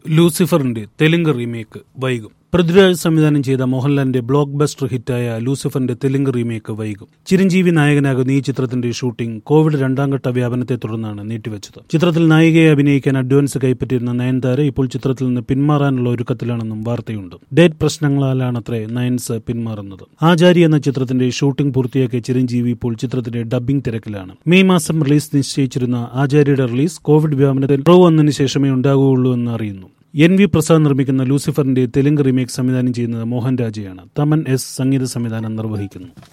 ലൂസിഫറിന്റെ Telugu remake വൈകും പൃഥ്വിരാജ് സംവിധാനം ചെയ്ത മോഹൻലാലിന്റെ ബ്ലോക്ക് ബസ്റ്റർ ഹിറ്റായ ലൂസിഫറിന്റെ തെലുങ്ക് റീമേക്ക് വൈകും ചിരഞ്ജീവി നായകനാകുന്ന ഈ ചിത്രത്തിന്റെ ഷൂട്ടിംഗ് കോവിഡ് രണ്ടാം ഘട്ട വ്യാപനത്തെ തുടർന്നാണ് നീട്ടിവെച്ചത് ചിത്രത്തിൽ നായികയെ അഭിനയിക്കാൻ അഡ്വാൻസ് കൈപ്പറ്റിയിരുന്ന നയൻതാര ഇപ്പോൾ ചിത്രത്തിൽ നിന്ന് പിന്മാറാനുള്ള ഒരുക്കത്തിലാണെന്നും വാർത്തയുണ്ട് ഡേറ്റ് പ്രശ്നങ്ങളാലാണത്രേ നയൻസ് പിന്മാറുന്നത് ആചാരി എന്ന ചിത്രത്തിന്റെ ഷൂട്ടിംഗ് പൂർത്തിയാക്കിയ ചിരഞ്ജീവി ഇപ്പോൾ ചിത്രത്തിന്റെ ഡബ്ബിംഗ് തിരക്കിലാണ് മെയ് മാസം റിലീസ് നിശ്ചയിച്ചിരുന്ന ആചാര്യയുടെ റിലീസ് കോവിഡ് വ്യാപനത്തിൽ കുറവ് വന്നതിന് ശേഷമേ ഉണ്ടാകുകയുള്ളൂ എന്ന് അറിയുന്നു എൻ വി പ്രസാദ് നിർമ്മിക്കുന്ന ലൂസിഫറിന്റെ തെലുങ്ക് റീമേക്ക് സംവിധാനം ചെയ്യുന്നത് മോഹൻ രാജയാണ് തമൻ എസ് സംഗീത സംവിധാനം നിർവഹിക്കുന്നു